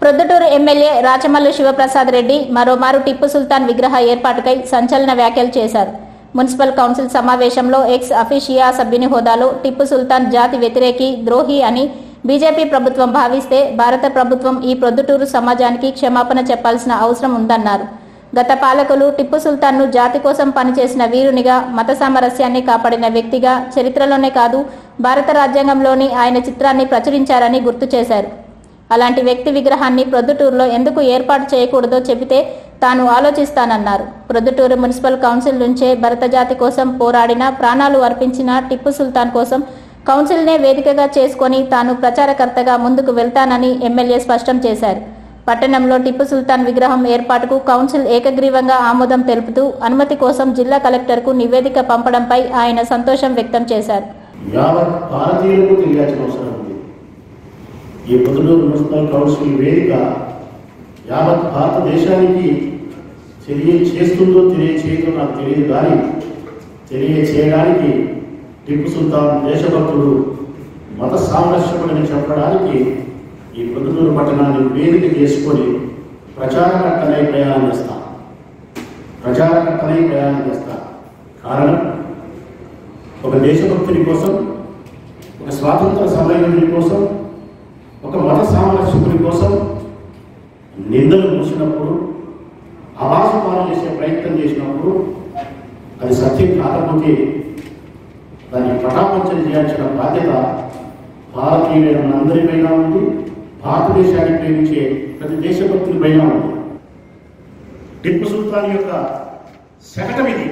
Proddatur MLA Rachamallu Sivaprasad Reddy మరోమారు టిప్పు సుల్తాన్ విగ్రహ ఏర్పాటుకై సంచలన వ్యాఖ్యలు చేశారు మున్సిపల్ కౌన్సిల్ సమావేశంలో ఎక్స్ అఫీషియా సభ్యుని హోదాలో టిప్పు సుల్తాన్ జాతి వ్యతిరేకి ద్రోహి అని బీజేపీ ప్రభుత్వం భావిస్తే భారత ప్రభుత్వం ఈ ప్రొద్దుటూరు సమాజానికి క్షమాపణ చెప్పాల్సిన అవసరం ఉందన్నారు గత పాలకులు టిప్పు సుల్తాన్ను జాతి కోసం పనిచేసిన వీరునిగా మత సామరస్యాన్ని కాపాడిన వ్యక్తిగా చరిత్రలోనే కాదు భారత రాజ్యాంగంలోని ఆయన చిత్రాన్ని ప్రచురించారని గుర్తు చేశారు అలాంటి వ్యక్తి విగ్రహాన్ని ప్రొద్దుటూరులో ఎందుకు ఏర్పాటు చేయకూడదో చెబితే తాను ఆలోచిస్తానన్నారు ప్రొద్దుటూరు మున్సిపల్ కౌన్సిల్ నుంచే భరత జాతి కోసం పోరాడిన ప్రాణాలు అర్పించిన టిప్పు సుల్తాన్ కోసం కౌన్సిల్నే వేదికగా చేసుకొని తాను ప్రచారకర్తగా ముందుకు వెళ్తానని ఎమ్మెల్యే స్పష్టం చేశారు పట్టణంలో టిప్పు సుల్తాన్ విగ్రహం ఏర్పాటుకు కౌన్సిల్ ఏకగ్రీవంగా ఆమోదం తెలుపుతూ అనుమతి కోసం జిల్లా కలెక్టర్కు నివేదిక పంపడంపై ఆయన సంతోషం వ్యక్తం చేశారు యావత్ భారతీయులకు తెలియాల్సిన అవసరం ఉంది ఈ పొద్దుటూరు మున్సిపల్ కౌన్సిల్ వేదిక యావత్ భారతదేశానికి తెలియ చేస్తుందో తెలియచేయదో నాకు తెలియదు కానీ తెలియచేయడానికి టిప్పు సుల్తాన్ దేశభక్తుడు మత సామరస్యకుడిని చెప్పడానికి ఈ పొద్దుటూరు పట్టణాన్ని వేదిక చేసుకొని ప్రచారకర్తనై ప్రయాణం చేస్తా ప్రచారకర్తనై ప్రయాణం చేస్తా కారణం ఒక దేశభక్తుని కోసం ఒక స్వాతంత్ర సమరయోధుని కోసం ఒక మత సామరస్యకుని కోసం నిందలు మూసినప్పుడు అవాసపాలు చేసే ప్రయత్నం చేసినప్పుడు అది సత్యం కాకపోతే దాన్ని పటాపంచలు చేయాల్సిన బాధ్యత భారతీయులైన మనందరిపైన ఉంది భారతదేశాన్ని ప్రేమించే ప్రతి దేశభక్తునిపైన ఉంది టిప్పు సుల్తాన్ యొక్క శకటం ఇది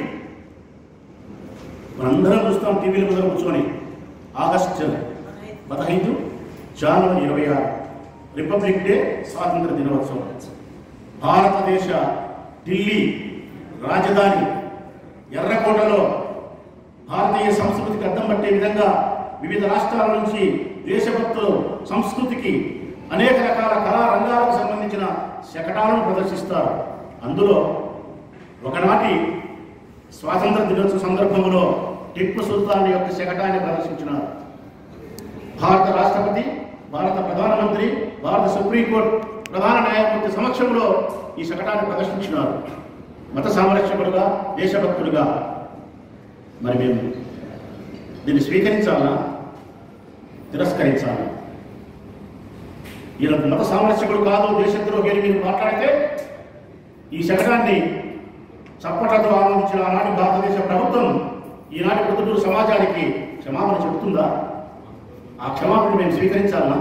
మనందరం చూస్తాం టీవీల ముందర కూర్చొని ఆగస్టు పదహైదు జనవరి ఇరవై ఆరు రిపబ్లిక్ డే స్వాతంత్ర దినోత్సవం భారతదేశ ఢిల్లీ రాజధాని ఎర్రకోటలో భారతీయ సంస్కృతికి అద్దం పట్టే విధంగా వివిధ రాష్ట్రాల నుంచి దేశభక్తులు సంస్కృతికి అనేక రకాల కళా రంగాలకు సంబంధించిన శకటాలను ప్రదర్శిస్తారు అందులో ఒకనాటి స్వాతంత్ర దినోత్సవ సందర్భంలో టిప్పు సుల్తాన్ యొక్క శకటాన్ని ప్రదర్శించినారు భారత రాష్ట్రపతి భారత ప్రధానమంత్రి భారత సుప్రీంకోర్టు ప్రధాన న్యాయమూర్తి సమక్షంలో ఈ శకటాన్ని ప్రదర్శించినారు మత సామరస్యకుడుగా దేశభక్తుడుగా మరి మేము దీన్ని స్వీకరించాలా తిరస్కరించాలా ఈయన మత సామరస్యకుడు కాదు దేశద్రోహి అని మీరు మాట్లాడితే ఈ శకటాన్ని చప్పట్లతో ఆనందించిన ఆనాటి భారతదేశ ప్రభుత్వం ఈనాటి ప్రతిటూరు సమాజానికి క్షమాపణ చెబుతుందా ఆ క్షమాపణ మేము స్వీకరించాలనా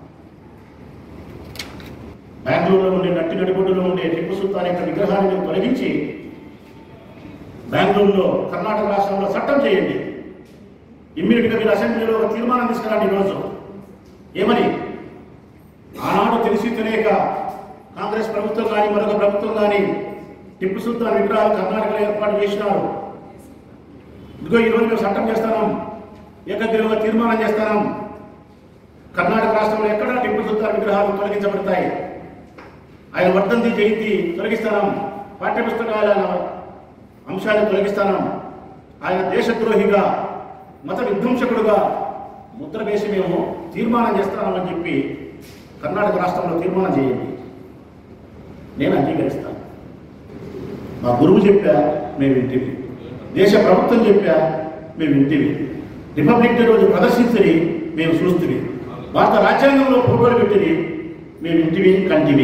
బెంగళూరులో ఉండే నట్టి నడిబొడ్డులో ఉండే టిప్పు సుల్తాన్ యొక్క విగ్రహాన్ని మీరు తొలగించి బెంగళూరులో కర్ణాటక రాష్ట్రంలో చట్టం చేయండి ఇమ్మీడియట్గా మీరు అసెంబ్లీలో ఒక తీర్మానం తీసుకురండి ఈరోజు ఏమని ఆనాడు తెలిసి తెలియక కాంగ్రెస్ ప్రభుత్వం కానీ మరొక ప్రభుత్వం కానీ టిప్పు సుల్తాన్ విగ్రహాలు కర్ణాటకలో ఏర్పాటు చేసినారు ఇదిగో ఈరోజు మేము చట్టం చేస్తాం ఏకగ్రీవంగా తీర్మానం చేస్తాం కర్ణాటక రాష్ట్రంలో ఎక్కడ టిప్పు సుల్తాన్ విగ్రహాలు తొలగించబడతాయి ఆయన వర్ధంతి జయంతి తొలగిస్తాం పాఠ్యపుస్తకాల అంశాన్ని తొలగిస్తాం ఆయన దేశద్రోహిగా మత విధ్వంసకుడుగా ముద్ర వేసి మేము తీర్మానం చేస్తామని చెప్పి కర్ణాటక రాష్ట్రంలో తీర్మానం చేయండి నేను అంగీకరిస్తాను మా గురువు చెప్పా మేము వింటివి దేశ ప్రభుత్వం చెప్పా మేము వింటివి రిపబ్లిక్ డే రోజు ప్రదర్శించని మేము చూస్తుంది భారత రాజ్యాంగంలో ఫోటోలు పెట్టింది మేము ఇంటివి కంటివి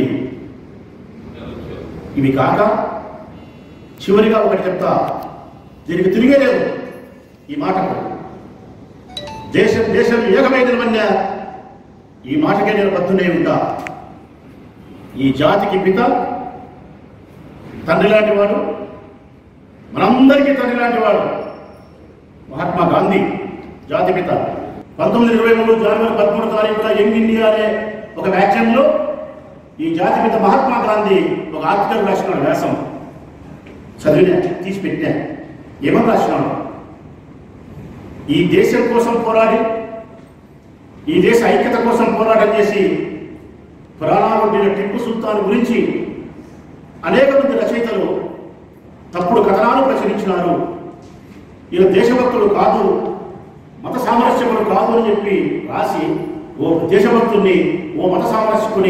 ఇవి కాక చివరిగా ఒకటి చెప్తా దీనికి తిరిగే లేదు ఈ మాటకు దేశం దేశం ఏకమైన ఈ మాటకే నేను బద్దునే ఉంటా ఈ జాతికి పిత తండ్రి లాంటి వాడు మనందరికీ తండ్రి లాంటి వాడు మహాత్మా గాంధీ జాతిపిత పంతొమ్మిది ఇరవై మూడు జనవరి పదమూడు తారీఖున యంగ్ ఇండియా అనే ఒక వ్యాఖ్యంలో ఈ జాతిపిత మహాత్మా గాంధీ ఒక ఆర్టికల్ రాసినాడు వ్యాసం చదివిన తీసి పెట్టా ఏమని రాసినాడు ఈ దేశం కోసం పోరాడి ఈ దేశ ఐక్యత కోసం పోరాటం చేసి ప్రాణాలొడ్డిన టిప్పు సుల్తాన్ గురించి అనేక మంది రచయితలు తప్పుడు కథనాలు ప్రచురించినారు ఈయన దేశభక్తుడు కాదు మత సామరస్యకుడు కాదు అని చెప్పి రాసి ఓ దేశభక్తుడిని ఓ మత సామరస్యకుని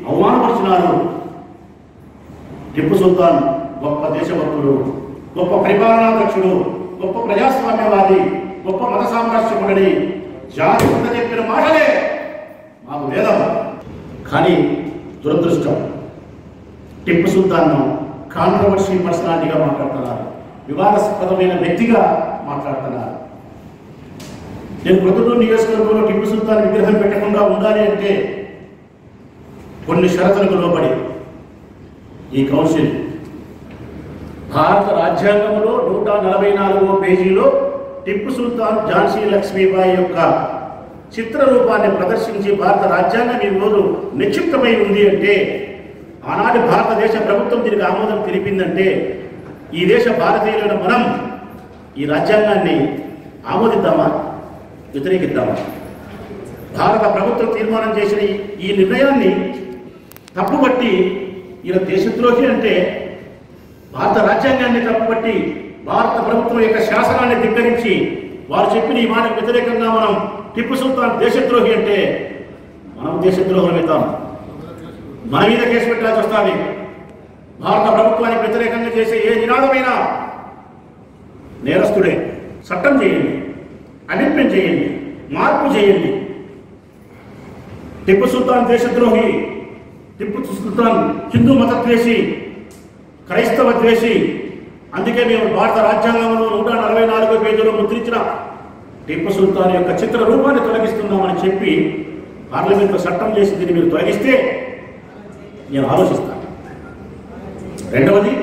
అవమానపరిచినారు టిప్పు సుల్తాన్ గొప్ప దేశభక్తుడు గొప్ప పరిపాలనాధ్యక్షుడు గొప్ప ప్రజాస్వామ్యవాది గొప్ప మత సామ్రాజ్యకుడని జాతి కింద చెప్పిన మాటలే మాకు వేదం కానీ దురదృష్టం టిప్పు సుల్తాన్ను కాంట్రవర్సీ పర్సనాలిటీగా మాట్లాడుతున్నారు వివాదాస్పదమైన వ్యక్తిగా మాట్లాడుతున్నారు నేను ప్రొద్దుటూరు నియోజకవర్గంలో టిప్పు సుల్తాన్ విగ్రహం పెట్టకుండా ఉండాలి అంటే కొన్ని షరతులకు లోబడి ఈ కౌన్సిల్ భారత రాజ్యాంగంలో నూట నలభై నాలుగో పేజీలో టిప్పు సుల్తాన్ ఝాన్సీ లక్ష్మీబాయి యొక్క చిత్ర రూపాన్ని ప్రదర్శించి భారత రాజ్యాంగం ఈ రోజు నిక్షిప్తమై ఉంది అంటే ఆనాటి భారతదేశ ప్రభుత్వం దీనికి ఆమోదం తెలిపిందంటే ఈ దేశ భారతీయులైన మనం ఈ రాజ్యాంగాన్ని ఆమోదిద్దామా వ్యతిరేకిద్దామా భారత ప్రభుత్వం తీర్మానం చేసిన ఈ- ఈ నిర్ణయాన్ని తప్పుబట్టి ఈయన దేశద్రోహి అంటే భారత రాజ్యాంగాన్ని తప్పుబట్టి భారత ప్రభుత్వం యొక్క శాసనాన్ని ధిక్కరించి వారు చెప్పిన ఈ మాటకు వ్యతిరేకంగా మనం టిప్పు సుల్తాన్ దేశద్రోహి అంటే మనం దేశద్రోహులు అవుతాం మన మీద కేసు పెట్టాల్సి వస్తుంది భారత ప్రభుత్వానికి వ్యతిరేకంగా చేసే ఏ నినాదమైనా నేరస్తుడే చట్టం చేయండి అమెండ్మెంట్ చేయండి మార్పు చేయండి టిప్పు సుల్తాన్ దేశద్రోహి టిప్పు సుల్తాన్ హిందూ మత ద్వేషి క్రైస్తవ ద్వేషి అందుకే మేము భారత రాజ్యాంగంలో నూట నలభై నాలుగో పేజీలో ముద్రించిన టిప్పు సుల్తాన్ యొక్క చిత్ర రూపాన్ని తొలగిస్తున్నామని చెప్పి పార్లమెంట్లో చట్టం చేసి దీన్ని మీరు తొలగిస్తే నేను ఆలోచిస్తాను రెండవది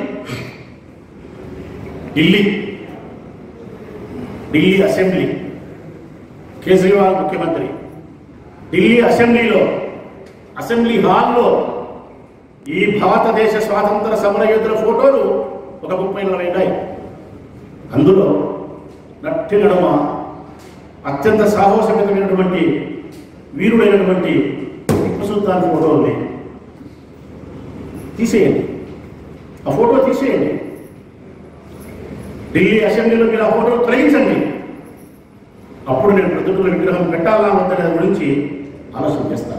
ఢిల్లీ ఢిల్లీ అసెంబ్లీ కేజ్రీవాల్ ముఖ్యమంత్రి ఢిల్లీ అసెంబ్లీలో అసెంబ్లీ హాల్లో ఈ భారతదేశ స్వాతంత్ర సమరయోధుల ఫోటోలు ఒక ముప్పై నలభై ఉన్నాయి అందులో నట్టి నడుమ అత్యంత సాహసమితమైనటువంటి వీరుడైనటువంటి టిప్పు సుల్తాన్ ఫోటో ఉంది తీసేయండి ఆ ఫోటో తీసేయండి ఢిల్లీ అసెంబ్లీలో మీరు ఆ ఫోటో తొలగించండి అప్పుడు నేను ప్రతికూల విగ్రహం పెట్టాలా వద్ద గురించి ఆలోచన చేస్తాను